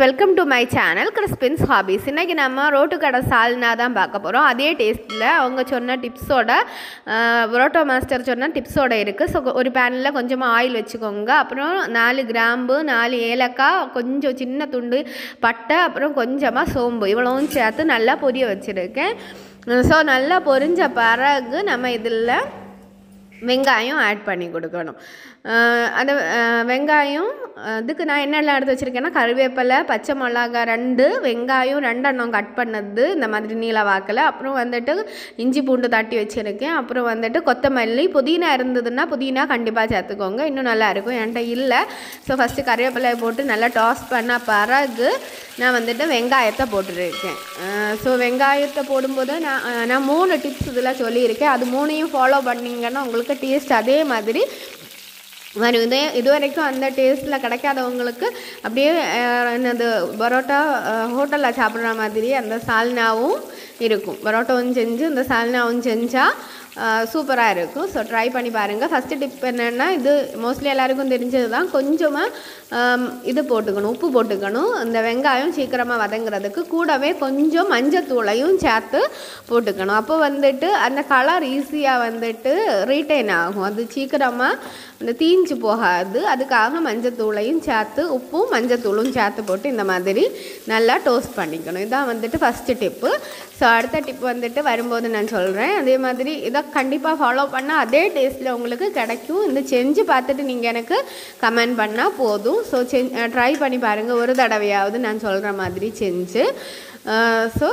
welcome to my channel Crispin's hobbies இன்றைக்கி நம்ம road கடை சால்னா தான் பார்க்க போகிறோம் அதே டேஸ்ட்டில் அவங்க சொன்ன டிப்ஸோட புரோட்டோ மாஸ்டர் சொன்ன டிப்ஸோட இருக்குது ஸோ ஒரு பேனில் கொஞ்சமாக ஆயில் வச்சுக்கோங்க அப்புறம் நாலு கிராம்பு நாலு ஏலக்காய் கொஞ்சம் சின்ன துண்டு பட்டை அப்புறம் கொஞ்சமாக சோம்பு இவ்வளவும் சேர்த்து நல்லா பொரிய வச்சுருக்கேன் ஸோ நல்லா பொரிஞ்ச பிறகு நம்ம இதில் வெங்காயம் ஆட் பண்ணி கொடுக்கணும் அஹ் அந்த அஹ் வெங்காயம் அதுக்கு நான் என்னெல்லாம் எடுத்து வச்சுருக்கேன்னா கருவேப்பிலை பச்சை மிளகா ரெண்டு வெங்காயம் ரெண்டெண்ணம் கட் பண்ணது இந்த மாதிரி நீல வாக்கில் அப்புறம் வந்துட்டு இஞ்சி பூண்டு தட்டி வச்சுருக்கேன் அப்புறம் வந்துட்டு கொத்தமல்லி புதினா இருந்ததுன்னா புதினா கண்டிப்பாக சேர்த்துக்கோங்க இன்னும் நல்லா இருக்கும் என்கிட்ட இல்லை ஸோ ஃபஸ்ட்டு கருவேப்பிலையை போட்டு நல்லா டாஸ் பண்ண பிறகு நான் வந்துட்டு வெங்காயத்தை போட்டுருக்கேன் ஸோ வெங்காயத்தை போடும்போது நான் அஹ் நான் மூணு டிப்ஸ் இதில் சொல்லியிருக்கேன் அது மூணையும் ஃபாலோ பண்ணிங்கன்னா உங்களுக்கு டேஸ்ட் அதே மாதிரி வரும் இதே இது வரைக்கும் அந்த டேஸ்ட்டில் கிடைக்காதவங்களுக்கு அப்படியே அஹ், என்னது பரோட்டா ஹோட்டலில் சாப்பிட்ற மாதிரி அந்த சால்னாவும் இருக்கும் பரோட்டாவும் செஞ்சு இந்த சால்னாவும் செஞ்சால் சூப்பராக இருக்கும் ஸோ ட்ரை பண்ணி பாருங்கள் ஃபஸ்ட்டு டிப் என்னென்னா இது மோஸ்ட்லி எல்லாருக்கும் தெரிஞ்சது தான் கொஞ்சமாக இது போட்டுக்கணும் உப்பு போட்டுக்கணும் இந்த வெங்காயம் சீக்கிரமாக வதங்குறதுக்கு கூடவே கொஞ்சம் மஞ்சத்தூளையும் சேர்த்து போட்டுக்கணும் அப்போ வந்துட்டு அந்த கலர் ஈஸியாக வந்துட்டு ரீட்டைன் ஆகும் அது சீக்கிரமாக அந்த தீஞ்சு போகாது அதுக்காக மஞ்சத்தூளையும் சேர்த்து உப்பும் மஞ்சத்தூளும் சேர்த்து போட்டு இந்த மாதிரி நல்லா டோஸ்ட் பண்ணிக்கணும் இதான் வந்துட்டு ஃபஸ்ட்டு டிப்பு ஸோ அடுத்த டிப் வந்துட்டு வரும்போது நான் சொல்கிறேன் அதே மாதிரி இதை கண்டிப்பாக ஃபாலோ பண்ணால் அதே டேஸ்ட்டில் உங்களுக்கு கிடைக்கும் இந்த செஞ்சு பார்த்துட்டு நீங்கள் எனக்கு கமெண்ட் பண்ணால் போதும் ஸோ செஞ் ட்ரை பண்ணி பாருங்கள் ஒரு தடவையாவது நான் சொல்கிற மாதிரி செஞ்சு ஸோ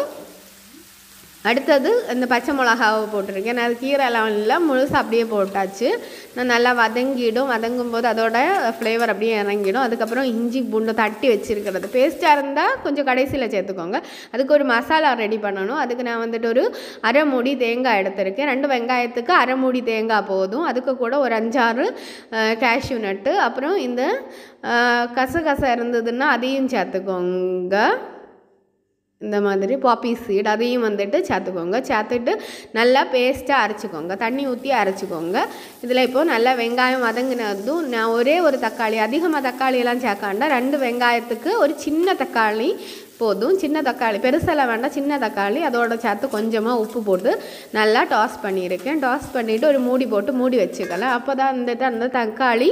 அடுத்தது இந்த பச்சை மிளகாவை போட்டிருக்கேன் நான் அது கீரைலாம் இல்லை முழுசு அப்படியே போட்டாச்சு நான் நல்லா வதங்கிடும் வதங்கும் போது அதோட ஃப்ளேவர் அப்படியே இறங்கிடும் அதுக்கப்புறம் இஞ்சி பூண்டு தட்டி வச்சுருக்கிறது பேஸ்ட்டாக இருந்தால் கொஞ்சம் கடைசியில் சேர்த்துக்கோங்க அதுக்கு ஒரு மசாலா ரெடி பண்ணணும் அதுக்கு நான் வந்துட்டு ஒரு அரை மூடி தேங்காய் எடுத்திருக்கேன் ரெண்டு வெங்காயத்துக்கு அரை மூடி தேங்காய் போதும் அதுக்கு கூட ஒரு அஞ்சாறு கேஷ்யூ நட்டு அப்புறம் இந்த கசகசை இருந்ததுன்னா அதையும் சேர்த்துக்கோங்க இந்த மாதிரி பாப்பி சீட் அதையும் வந்துட்டு சேர்த்துக்கோங்க சேர்த்துட்டு நல்லா பேஸ்ட்டாக அரைச்சிக்கோங்க தண்ணி ஊற்றி அரைச்சிக்கோங்க இதில் இப்போது நல்லா வெங்காயம் வதங்கினதும் நான் ஒரே ஒரு தக்காளி அதிகமாக தக்காளியெல்லாம் சேர்க்காண்டா ரெண்டு வெங்காயத்துக்கு ஒரு சின்ன தக்காளி போதும் சின்ன தக்காளி பெருசெல்லாம் வேண்டாம் சின்ன தக்காளி அதோட சேர்த்து கொஞ்சமாக உப்பு போட்டு நல்லா டாஸ் பண்ணியிருக்கேன் டாஸ் பண்ணிவிட்டு ஒரு மூடி போட்டு மூடி வச்சுக்கலாம் அப்போ தான் வந்துட்டு அந்த தக்காளி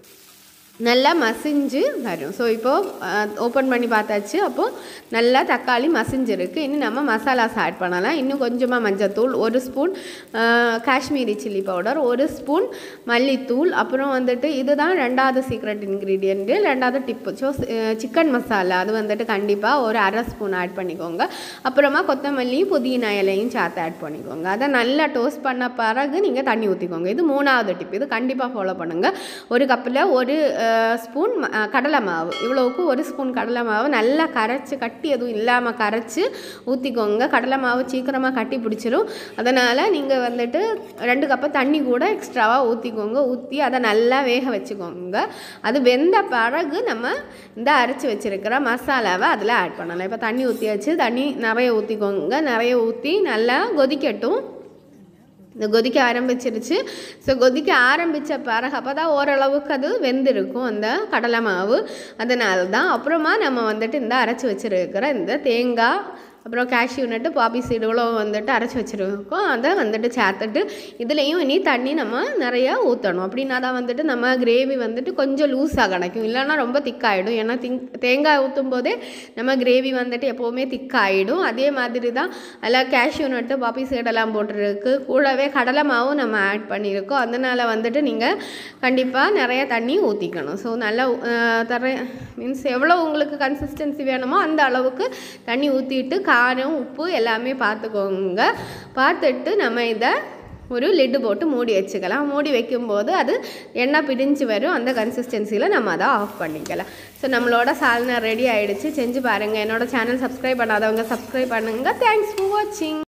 நல்லா மசிஞ்சு வரும் ஸோ இப்போது ஓப்பன் பண்ணி பார்த்தாச்சு அப்போது நல்லா தக்காளி மசிஞ்சிருக்கு இன்னும் நம்ம மசாலாஸ் ஆட் பண்ணலாம் இன்னும் கொஞ்சமாக மஞ்சத்தூள் ஒரு ஸ்பூன் காஷ்மீரி சில்லி பவுடர் ஒரு ஸ்பூன் மல்லித்தூள் அப்புறம் வந்துட்டு இதுதான் ரெண்டாவது சீக்ரெட் இன்க்ரீடியண்ட்டு ரெண்டாவது டிப்பு ஸோ சிக்கன் மசாலா அது வந்துட்டு கண்டிப்பாக ஒரு அரை ஸ்பூன் ஆட் பண்ணிக்கோங்க அப்புறமா கொத்தமல்லியும் புதினா இலையும் சேர்த்து ஆட் பண்ணிக்கோங்க அதை நல்லா டோஸ்ட் பண்ண பிறகு நீங்கள் தண்ணி ஊற்றிக்கோங்க இது மூணாவது டிப் இது கண்டிப்பாக ஃபாலோ பண்ணுங்கள் ஒரு கப்பில் ஒரு ஸ்பூன் கடலை மாவு இவ்வளோவுக்கு ஒரு ஸ்பூன் கடலை மாவு நல்லா கரைச்சி கட்டி எதுவும் இல்லாமல் கரைச்சி ஊற்றிக்கோங்க கடலை மாவு சீக்கிரமாக கட்டி பிடிச்சிரும் அதனால் நீங்கள் வந்துட்டு ரெண்டு கப்பு தண்ணி கூட எக்ஸ்ட்ராவாக ஊற்றிக்கோங்க ஊற்றி அதை நல்லா வேக வச்சுக்கோங்க அது வெந்த பிறகு நம்ம இந்த அரைச்சி வச்சுருக்கிற மசாலாவை அதில் ஆட் பண்ணலாம் இப்போ தண்ணி ஊற்றியாச்சு தண்ணி நிறைய ஊற்றிக்கோங்க நிறைய ஊற்றி நல்லா கொதிக்கட்டும் இந்த கொதிக்க ஆரம்பிச்சிருச்சு ஸோ கொதிக்க ஆரம்பித்த பிறகு அப்போ தான் ஓரளவுக்கு அது வெந்திருக்கும் அந்த கடலை மாவு அதனால தான் அப்புறமா நம்ம வந்துட்டு இந்த அரைச்சி வச்சுருக்கிற இந்த தேங்காய் அப்புறம் கேஷ்யூ நட்டு பாப்பி சீடுகளும் வந்துட்டு அரைச்சி வச்சுருக்கோம் அதை வந்துட்டு சேர்த்துட்டு இதுலேயும் இனி தண்ணி நம்ம நிறையா ஊற்றணும் அப்படின்னா தான் வந்துட்டு நம்ம கிரேவி வந்துட்டு கொஞ்சம் லூஸாக கிடைக்கும் இல்லைன்னா ரொம்ப திக்காயிடும் ஏன்னா திங் தேங்காய் ஊற்றும் போதே நம்ம கிரேவி வந்துட்டு எப்போவுமே திக்காயிடும் அதே மாதிரி தான் அதில் கேஷ்யூ நட்டு பாப்பி சீடெல்லாம் போட்டுருக்கு கூடவே கடலை மாவும் நம்ம ஆட் பண்ணியிருக்கோம் அதனால் வந்துட்டு நீங்கள் கண்டிப்பாக நிறைய தண்ணி ஊற்றிக்கணும் ஸோ நல்லா தர மீன்ஸ் எவ்வளோ உங்களுக்கு கன்சிஸ்டன்சி வேணுமோ அந்த அளவுக்கு தண்ணி ஊற்றிட்டு காரம் உப்பு எல்லாமே பார்த்துக்கோங்க பார்த்துட்டு நம்ம இதை ஒரு லிட்டு போட்டு மூடி வச்சுக்கலாம் மூடி வைக்கும்போது அது எண்ணெய் பிரிஞ்சு வரும் அந்த கன்சிஸ்டன்சியில் நம்ம அதை ஆஃப் பண்ணிக்கலாம் ஸோ நம்மளோட சால்னா ரெடி ஆகிடுச்சு செஞ்சு பாருங்கள் என்னோட சேனல் சப்ஸ்கிரைப் பண்ணாதவங்க சப்ஸ்கிரைப் பண்ணுங்கள் தேங்க்ஸ் ஃபார் வாட்சிங்